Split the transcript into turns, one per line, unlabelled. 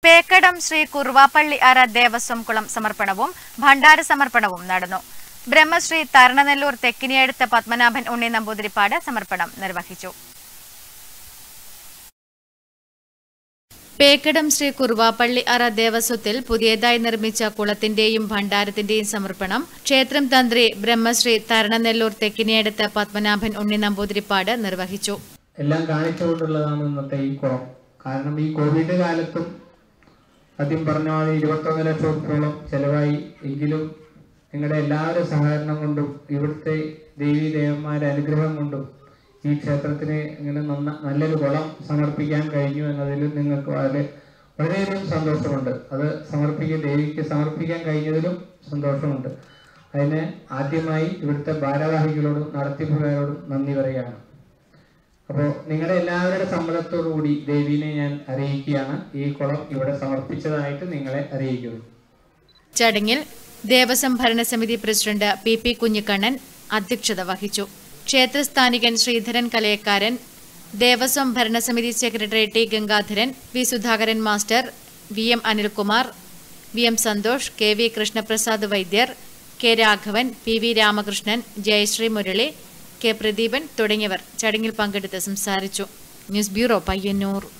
പേക്കടം ശ്രീ കുറുവാപ്പള്ളി അറ ദേവസ്വം കുളം സമർപ്പണവും ഭണ്ഡാര സമർപ്പണവും നടന്നു ബ്രഹ്മശ്രീ തരണനെല്ലൂർ തെക്കിനിയടുത്ത പത്മനാഭൻ ഉണ്ണി നമ്പൂതിരിപ്പാട് സമർപ്പണം നിർവഹിച്ചു പേക്കടം ശ്രീ കുറുവാപ്പള്ളി അറ ദേവസ്വത്തിൽ പുതിയതായി നിർമ്മിച്ച കുളത്തിന്റെയും ഭണ്ഡാരത്തിന്റെയും സമർപ്പണം ക്ഷേത്രം തന്ത്രി ബ്രഹ്മശ്രീ തരണനെല്ലൂർ തെക്കിനിയടുത്ത പത്മനാഭൻ ഉണ്ണി നമ്പൂതിരിപ്പാട് നിർവഹിച്ചു
എല്ലാം കാണിച്ചുകൊണ്ടുള്ളതാണ് ഇന്നത്തെ ഈ കുളം കാരണം ഈ കോവിഡ് കാലത്തും ആദ്യം പറഞ്ഞ പോലെ ഇരുപത്തൊന്ന് ലക്ഷം രൂപയോളം ചെലവായി എങ്കിലും നിങ്ങളുടെ എല്ലാവരുടെ സഹകരണം കൊണ്ടും ഇവിടുത്തെ ദേവീ ദേവന്മാരുടെ അനുഗ്രഹം കൊണ്ടും ഈ ക്ഷേത്രത്തിന് ഇങ്ങനെ നന്ന നല്ലൊരു കുളം സമർപ്പിക്കാൻ കഴിഞ്ഞു എന്നതിലും നിങ്ങൾക്ക് വളരെ വളരെയധികം സന്തോഷമുണ്ട് അത് സമർപ്പിക്കാൻ ദേവിക്ക് സമർപ്പിക്കാൻ കഴിഞ്ഞതിലും സന്തോഷമുണ്ട് അതിന് ആദ്യമായി ഇവിടുത്തെ ഭാരവാഹികളോടും നടത്തിപ്പുകാരോടും നന്ദി പറയുകയാണ് അപ്പോൾ നിങ്ങളുടെ എല്ലാവരുടെ സമ്മതത്തോടു കൂടി ദേവീനെ ഞാൻ അറിയിക്കുകയാണ് ഈ കുളം ഇവിടെ സമർപ്പിച്ചതായിട്ട് നിങ്ങളെ അറിയിക്കുന്നു
ചടങ്ങിൽ ദേവസ്വം ഭരണസമിതി പ്രസിഡന്റ് പി പി കുഞ്ഞിക്കണ്ണൻ അധ്യക്ഷത വഹിച്ചു ക്ഷേത്രസ്ഥാനികൻ ശ്രീധരൻ കലയക്കാരൻ ദേവസ്വം ഭരണസമിതി secretary T Gangadharan V Sudhakaran master V M Anilkumar V M Santhosh K V Krishnaprasad വൈദ്യർ K Raghavan P V Ramakrishnan Jayasree Murali K Pradeepan തുടങ്ങിയവർ ചടങ്ങിൽ പങ്കെടുത്ത് സംസാരിച്ചു ന്യൂസ് ബ്യൂറോ പയ്യന്നൂർ